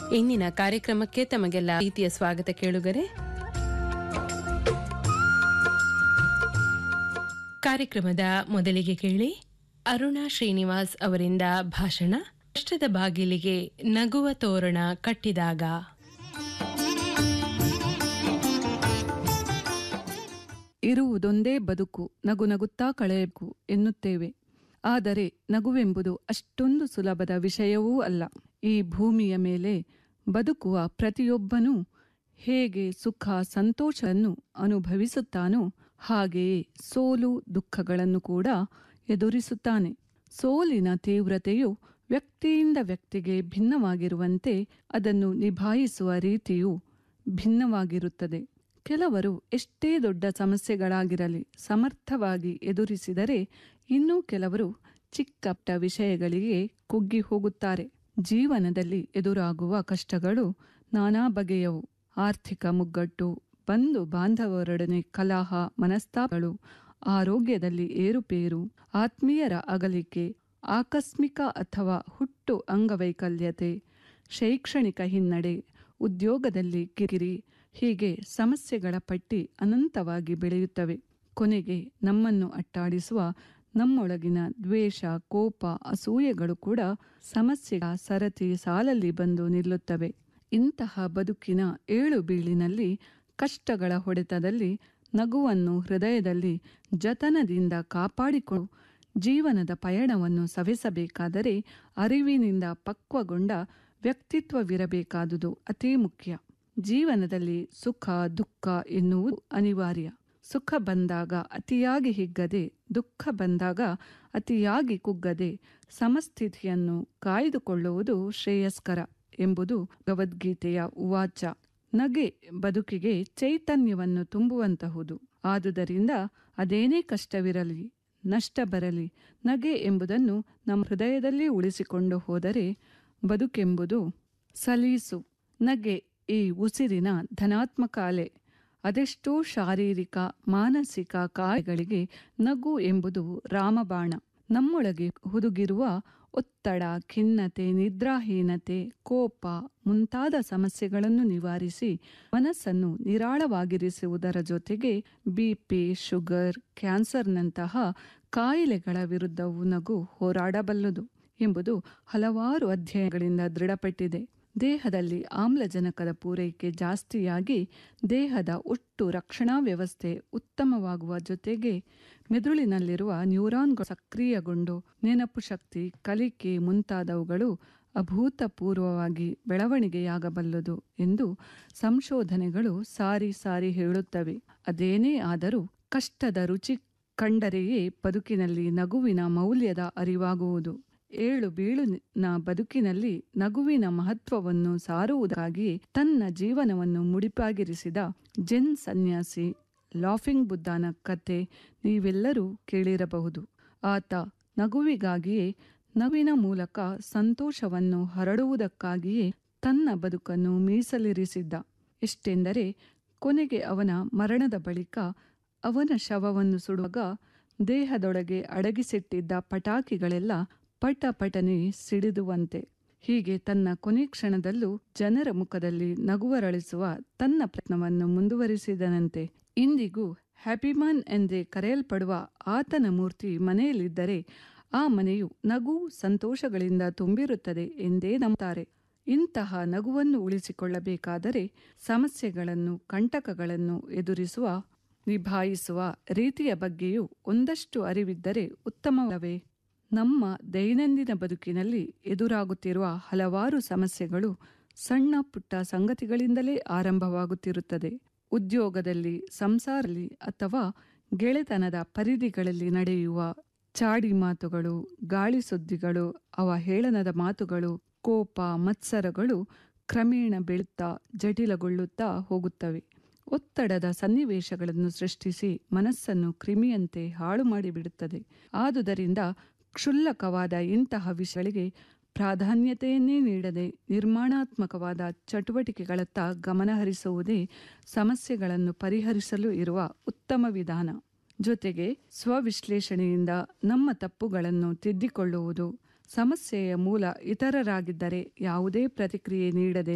ಇಂದಿನ ಕಾರ್ಯಕ್ರಮಕ್ಕೆ ತಮಗೆಲ್ಲ ರೀತಿಯ ಸ್ವಾಗತ ಕೇಳುಗರೆ ಕಾರ್ಯಕ್ರಮದ ಮೊದಲಿಗೆ ಕೇಳಿ ಅರುಣಾ ಶ್ರೀನಿವಾಸ್ ಅವರಿಂದ ಭಾಷಣ ಕಷ್ಟದ ಬಾಗಿಲಿಗೆ ನಗುವ ತೋರಣ ಕಟ್ಟಿದಾಗ ಇರುವುದೊಂದೇ ಬದುಕು ನಗು ನಗುತ್ತಾ ಕಳೆಯಬೇಕು ಎನ್ನುತ್ತೇವೆ ಆದರೆ ನಗುವೆಂಬುದು ಅಷ್ಟೊಂದು ಸುಲಭದ ವಿಷಯವೂ ಅಲ್ಲ ಈ ಭೂಮಿಯ ಮೇಲೆ ಬದುಕುವ ಪ್ರತಿಯೊಬ್ಬನೂ ಹೇಗೆ ಸುಖ ಸಂತೋಷವನ್ನು ಅನುಭವಿಸುತ್ತಾನೋ ಹಾಗೆಯೇ ಸೋಲು ದುಃಖಗಳನ್ನು ಕೂಡ ಎದುರಿಸುತ್ತಾನೆ ಸೋಲಿನ ತೀವ್ರತೆಯು ವ್ಯಕ್ತಿಯಿಂದ ವ್ಯಕ್ತಿಗೆ ಭಿನ್ನವಾಗಿರುವಂತೆ ಅದನ್ನು ನಿಭಾಯಿಸುವ ರೀತಿಯು ಭಿನ್ನವಾಗಿರುತ್ತದೆ ಕೆಲವರು ಎಷ್ಟೇ ದೊಡ್ಡ ಸಮಸ್ಯೆಗಳಾಗಿರಲಿ ಸಮರ್ಥವಾಗಿ ಎದುರಿಸಿದರೆ ಇನ್ನೂ ಕೆಲವರು ಚಿಕ್ಕಪುಟ್ಟ ವಿಷಯಗಳಿಗೆ ಕುಗ್ಗಿ ಹೋಗುತ್ತಾರೆ ಜೀವನದಲ್ಲಿ ಎದುರಾಗುವ ಕಷ್ಟಗಳು ನಾನಾ ಬಗೆಯವು ಆರ್ಥಿಕ ಮುಗ್ಗಟ್ಟು ಬಂಧು ಬಾಂಧವರೊಡನೆ ಕಲಹ ಮನಸ್ತಾಪಗಳು ಆರೋಗ್ಯದಲ್ಲಿ ಏರುಪೇರು ಆತ್ಮೀಯರ ಅಗಲಿಕೆ ಆಕಸ್ಮಿಕ ಅಥವಾ ಹುಟ್ಟು ಅಂಗವೈಕಲ್ಯತೆ ಶೈಕ್ಷಣಿಕ ಹಿನ್ನಡೆ ಉದ್ಯೋಗದಲ್ಲಿ ಕಿರಿಕಿರಿ ಹೀಗೆ ಸಮಸ್ಯೆಗಳ ಪಟ್ಟಿ ಅನಂತವಾಗಿ ಬೆಳೆಯುತ್ತವೆ ಕೊನೆಗೆ ನಮ್ಮನ್ನು ಅಟ್ಟಾಡಿಸುವ ನಮ್ಮೊಳಗಿನ ದ್ವೇಷ ಕೋಪ ಅಸೂಯೆಗಳು ಕೂಡ ಸಮಸ್ಯೆಗಳ ಸರತಿ ಸಾಲಲ್ಲಿ ಬಂದು ನಿಲ್ಲುತ್ತವೆ ಇಂತಹ ಬದುಕಿನ ಏಳು ಬೀಳಿನಲ್ಲಿ ಕಷ್ಟಗಳ ಹೊಡೆತದಲ್ಲಿ ನಗುವನ್ನು ಹೃದಯದಲ್ಲಿ ಜತನದಿಂದ ಕಾಪಾಡಿಕೊಂಡು ಜೀವನದ ಪಯಣವನ್ನು ಸವೆಸಬೇಕಾದರೆ ಅರಿವಿನಿಂದ ಪಕ್ವಗೊಂಡ ವ್ಯಕ್ತಿತ್ವವಿರಬೇಕಾದುದು ಅತೀ ಮುಖ್ಯ ಜೀವನದಲ್ಲಿ ಸುಖ ದುಃಖ ಎನ್ನುವುದು ಅನಿವಾರ್ಯ ಸುಖ ಬಂದಾಗ ಅತಿಯಾಗಿ ಹಿಗ್ಗದೆ ದುಃಖ ಬಂದಾಗ ಅತಿಯಾಗಿ ಕುಗ್ಗದೆ ಸಮಸ್ಥಿತಿಯನ್ನು ಕಾಯ್ದುಕೊಳ್ಳುವುದು ಶ್ರೇಯಸ್ಕರ ಎಂಬುದು ಭಗವದ್ಗೀತೆಯ ಉವಾಚ ನಗೆ ಬದುಕಿಗೆ ಚೈತನ್ಯವನ್ನು ತುಂಬುವಂತಹುದು ಆದುದರಿಂದ ಅದೇನೇ ಕಷ್ಟವಿರಲಿ ನಷ್ಟ ಬರಲಿ ನಗೆ ಎಂಬುದನ್ನು ನಮ್ಮ ಹೃದಯದಲ್ಲಿ ಉಳಿಸಿಕೊಂಡು ಹೋದರೆ ಬದುಕೆಂಬುದು ಸಲೀಸು ನಗೆ ಈ ಉಸಿರಿನ ಧನಾತ್ಮಕ ಅಲೆ ಅದೆಷ್ಟೋ ಶಾರೀರಿಕ ಮಾನಸಿಕ ಕಾಯಗಳಿಗೆ ನಗು ಎಂಬುದು ರಾಮಬಾಣ ನಮ್ಮೊಳಗೆ ಹುದುಗಿರುವ ಒತ್ತಡ ಖಿನ್ನತೆ ನಿದ್ರಾಹೀನತೆ ಕೋಪ ಮುಂತಾದ ಸಮಸ್ಯೆಗಳನ್ನು ನಿವಾರಿಸಿ ಮನಸ್ಸನ್ನು ನಿರಾಳವಾಗಿರಿಸುವುದರ ಜೊತೆಗೆ ಬಿಪಿ ಶುಗರ್ ಕ್ಯಾನ್ಸರ್ನಂತಹ ಕಾಯಿಲೆಗಳ ವಿರುದ್ಧವೂ ನಗು ಹೋರಾಡಬಲ್ಲದು ಎಂಬುದು ಹಲವಾರು ಅಧ್ಯಯನಗಳಿಂದ ದೃಢಪಟ್ಟಿದೆ ದೇಹದಲ್ಲಿ ಆಮ್ಲಜನಕದ ಪೂರೈಕೆ ಜಾಸ್ತಿಯಾಗಿ ದೇಹದ ಒಟ್ಟು ರಕ್ಷಣಾ ವ್ಯವಸ್ಥೆ ಉತ್ತಮವಾಗುವ ಜೊತೆಗೆ ಮೆದುಳಿನಲ್ಲಿರುವ ನ್ಯೂರಾನ್ಗಳು ಸಕ್ರಿಯಗೊಂಡು ನೆನಪು ಶಕ್ತಿ ಕಲಿಕೆ ಮುಂತಾದವುಗಳು ಅಭೂತಪೂರ್ವವಾಗಿ ಬೆಳವಣಿಗೆಯಾಗಬಲ್ಲದು ಎಂದು ಸಂಶೋಧನೆಗಳು ಸಾರಿ ಸಾರಿ ಹೇಳುತ್ತವೆ ಅದೇನೇ ಆದರೂ ಕಷ್ಟದ ರುಚಿ ಕಂಡರೆಯೇ ಬದುಕಿನಲ್ಲಿ ನಗುವಿನ ಮೌಲ್ಯದ ಅರಿವಾಗುವುದು ಏಳು ಬೀಳುನ ಬದುಕಿನಲ್ಲಿ ನಗುವಿನ ಮಹತ್ವವನ್ನು ಸಾರುವುದಾಗಿ ತನ್ನ ಜೀವನವನ್ನು ಮುಡಿಪಾಗಿರಿಸಿದ ಜೆನ್ ಸನ್ಯಾಸಿ ಲಾಫಿಂಗ್ ಬುದ್ಧನ ಕತೆ ನೀವೆಲ್ಲರೂ ಕೇಳಿರಬಹುದು ಆತ ನಗುವಿಗಾಗಿಯೇ ನಗುವಿನ ಮೂಲಕ ಸಂತೋಷವನ್ನು ಹರಡುವುದಕ್ಕಾಗಿಯೇ ತನ್ನ ಬದುಕನ್ನು ಮೀಸಲಿರಿಸಿದ್ದ ಎಷ್ಟೆಂದರೆ ಕೊನೆಗೆ ಅವನ ಮರಣದ ಬಳಿಕ ಅವನ ಶವವನ್ನು ಸುಡುವಾಗ ದೇಹದೊಳಗೆ ಅಡಗಿಸಿಟ್ಟಿದ್ದ ಪಟಾಕಿಗಳೆಲ್ಲ ಪಟ ಪಟನೆ ಸಿಡಿದುವಂತೆ ಹೀಗೆ ತನ್ನ ಕೊನೆ ಕ್ಷಣದಲ್ಲೂ ಜನರ ಮುಖದಲ್ಲಿ ನಗುವರಳಿಸುವ ತನ್ನ ಪ್ರಯತ್ನವನ್ನು ಮುಂದುವರಿಸಿದನಂತೆ ಇಂದಿಗೂ ಹ್ಯಾಪಿಮಾನ್ ಎಂದೇ ಕರೆಯಲ್ಪಡುವ ಆತನ ಮೂರ್ತಿ ಮನೆಯಲ್ಲಿದ್ದರೆ ಆ ಮನೆಯು ನಗು ಸಂತೋಷಗಳಿಂದ ತುಂಬಿರುತ್ತದೆ ಎಂದೇ ನಂಬುತ್ತಾರೆ ಇಂತಹ ನಗುವನ್ನು ಉಳಿಸಿಕೊಳ್ಳಬೇಕಾದರೆ ಸಮಸ್ಯೆಗಳನ್ನು ಕಂಟಕಗಳನ್ನು ಎದುರಿಸುವ ನಿಭಾಯಿಸುವ ರೀತಿಯ ಬಗ್ಗೆಯೂ ಒಂದಷ್ಟು ಅರಿವಿದ್ದರೆ ಉತ್ತಮವೇ ನಮ್ಮ ದೈನಂದಿನ ಬದುಕಿನಲ್ಲಿ ಎದುರಾಗುತ್ತಿರುವ ಹಲವಾರು ಸಮಸ್ಯೆಗಳು ಸಣ್ಣ ಪುಟ್ಟ ಸಂಗತಿಗಳಿಂದಲೇ ಆರಂಭವಾಗುತ್ತಿರುತ್ತದೆ ಉದ್ಯೋಗದಲ್ಲಿ ಸಂಸಾರದಲ್ಲಿ ಅಥವಾ ಗೆಳೆತನದ ಪರಿಧಿಗಳಲ್ಲಿ ನಡೆಯುವ ಚಾಡಿ ಮಾತುಗಳು ಗಾಳಿ ಸುದ್ದಿಗಳು ಅವಹೇಳನದ ಮಾತುಗಳು ಕೋಪ ಮತ್ಸರಗಳು ಕ್ರಮೇಣ ಬೆಳುತ್ತಾ ಜಟಿಲಗೊಳ್ಳುತ್ತಾ ಹೋಗುತ್ತವೆ ಒತ್ತಡದ ಸನ್ನಿವೇಶಗಳನ್ನು ಸೃಷ್ಟಿಸಿ ಮನಸ್ಸನ್ನು ಕ್ರಿಮಿಯಂತೆ ಹಾಳು ಮಾಡಿಬಿಡುತ್ತದೆ ಆದುದರಿಂದ ಕ್ಷುಲ್ಲಕವಾದ ಇಂತಹ ವಿಷಯಗಳಿಗೆ ಪ್ರಾಧಾನ್ಯತೆಯನ್ನೇ ನೀಡದೆ ನಿರ್ಮಾಣಾತ್ಮಕವಾದ ಚಟುವಟಿಕೆಗಳತ್ತ ಗಮನಹರಿಸುವುದೇ ಸಮಸ್ಯೆಗಳನ್ನು ಪರಿಹರಿಸಲು ಇರುವ ಉತ್ತಮ ವಿಧಾನ ಜೊತೆಗೆ ಸ್ವವಿಶ್ಲೇಷಣೆಯಿಂದ ನಮ್ಮ ತಪ್ಪುಗಳನ್ನು ತಿದ್ದಿಕೊಳ್ಳುವುದು ಸಮಸ್ಯೆಯ ಮೂಲ ಇತರರಾಗಿದ್ದರೆ ಯಾವುದೇ ಪ್ರತಿಕ್ರಿಯೆ ನೀಡದೆ